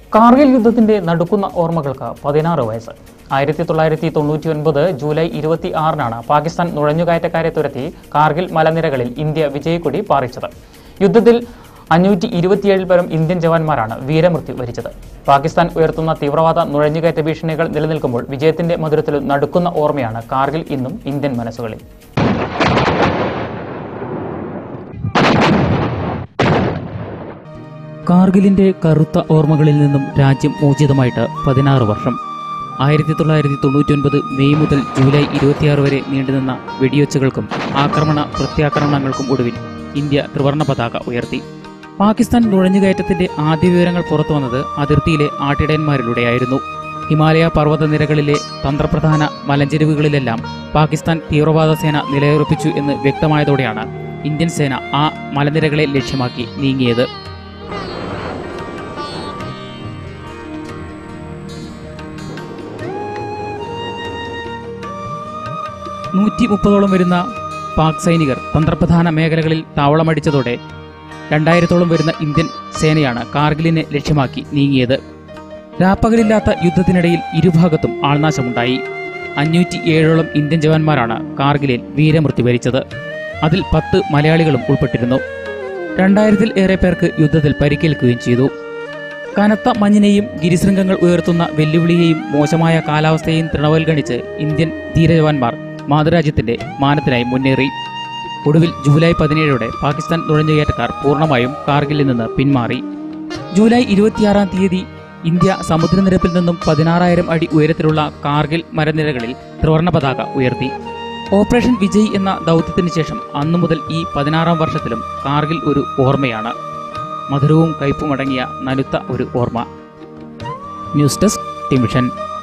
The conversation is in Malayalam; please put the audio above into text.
കാർഗിൽ യുദ്ധത്തിന്റെ നടുക്കുന്ന ഓർമ്മകൾക്ക് പതിനാറ് വയസ്സ് ആയിരത്തി തൊള്ളായിരത്തി തൊണ്ണൂറ്റി ഒൻപത് ജൂലൈ ഇരുപത്തി ആറിനാണ് പാകിസ്ഥാൻ നുഴഞ്ഞുകയറ്റക്കാരെ തുരത്തി കാർഗിൽ മലനിരകളിൽ ഇന്ത്യ വിജയക്കൊടി പാറിച്ചത് യുദ്ധത്തിൽ അഞ്ഞൂറ്റി ഇരുപത്തിയേഴിൽ പരം ഇന്ത്യൻ ജവാന്മാരാണ് വീരമൃത്യു വരിച്ചത് പാകിസ്ഥാൻ ഉയർത്തുന്ന തീവ്രവാദ നുഴഞ്ഞുകയറ്റ ഭീഷണികൾ നിലനിൽക്കുമ്പോൾ വിജയത്തിന്റെ മധുരത്തിൽ നടുക്കുന്ന ഓർമ്മയാണ് കാർഗിൽ ഇന്നും ഇന്ത്യൻ മനസ്സുകളിൽ കാർഗിലിന്റെ കറുത്ത ഓർമ്മകളിൽ നിന്നും രാജ്യം മോചിതമായിട്ട് പതിനാറ് വർഷം ആയിരത്തി തൊള്ളായിരത്തി തൊണ്ണൂറ്റി ഒൻപത് മെയ് മുതൽ ജൂലൈ ഇരുപത്തിയാറ് വരെ നീണ്ടുനിന്ന വെടിയൊച്ചകൾക്കും ആക്രമണ പ്രത്യാക്രമണങ്ങൾക്കും ഒടുവിൽ ഇന്ത്യ ത്രിവർണ പതാക ഉയർത്തി പാകിസ്ഥാൻ നുഴഞ്ഞുകയറ്റത്തിന്റെ ആദ്യ വിവരങ്ങൾ പുറത്തു വന്നത് അതിർത്തിയിലെ ആട്ടിടയന്മാരിലൂടെയായിരുന്നു ഹിമാലയ പർവ്വതനിരകളിലെ തന്ത്രപ്രധാന മലഞ്ചെരുവുകളിലെല്ലാം പാകിസ്ഥാൻ തീവ്രവാദ സേന നിലയുറപ്പിച്ചു എന്ന് വ്യക്തമായതോടെയാണ് ഇന്ത്യൻ സേന ആ മലനിരകളെ ലക്ഷ്യമാക്കി നീങ്ങിയത് നൂറ്റി മുപ്പതോളം വരുന്ന പാക് സൈനികർ തന്ത്രപ്രധാന മേഖലകളിൽ താവളമടിച്ചതോടെ രണ്ടായിരത്തോളം വരുന്ന ഇന്ത്യൻ സേനയാണ് കാർഗിലിനെ ലക്ഷ്യമാക്കി നീങ്ങിയത് രാപ്പകലില്ലാത്ത യുദ്ധത്തിനിടയിൽ ഇരുഭാഗത്തും ആൾനാശമുണ്ടായി അഞ്ഞൂറ്റി ഏഴോളം ഇന്ത്യൻ ജവാന്മാരാണ് കാർഗിലിൽ വീരമൃത്യു വരിച്ചത് അതിൽ പത്ത് മലയാളികളും ഉൾപ്പെട്ടിരുന്നു രണ്ടായിരത്തിൽ ഏറെ പേർക്ക് യുദ്ധത്തിൽ പരിക്കേൽക്കുകയും ചെയ്തു കനത്ത മഞ്ഞിനെയും ഗിരിശൃംഗങ്ങൾ ഉയർത്തുന്ന വെല്ലുവിളിയെയും മോശമായ കാലാവസ്ഥയെയും തൃണവൽഗണിച്ച് ഇന്ത്യൻ ധീരജവാന്മാർ മാതൃരാജ്യത്തിന്റെ മാനത്തിനായി മുന്നേറി ഒടുവിൽ ജൂലൈ പതിനേഴോടെ പാകിസ്ഥാൻ നുഴഞ്ഞുകയറ്റക്കാർ പൂർണ്ണമായും കാർഗിലിൽ നിന്ന് പിന്മാറി ജൂലൈ ഇരുപത്തിയാറാം തീയതി ഇന്ത്യ സമുദ്രനിരപ്പിൽ നിന്നും പതിനാറായിരം അടി ഉയരത്തിലുള്ള കാർഗിൽ മരനിരകളിൽ ത്രിവർണ പതാക ഉയർത്തി ഓപ്പറേഷൻ വിജയ് എന്ന ദൗത്യത്തിന് ശേഷം അന്നു മുതൽ ഈ പതിനാറാം വർഷത്തിലും കാർഗിൽ ഒരു ഓർമ്മയാണ് മധുരവും കയ്പും അടങ്ങിയ നനുത്ത ഒരു ഓർമ്മ ന്യൂസ് ഡെസ്ക് ടിമിഷൻ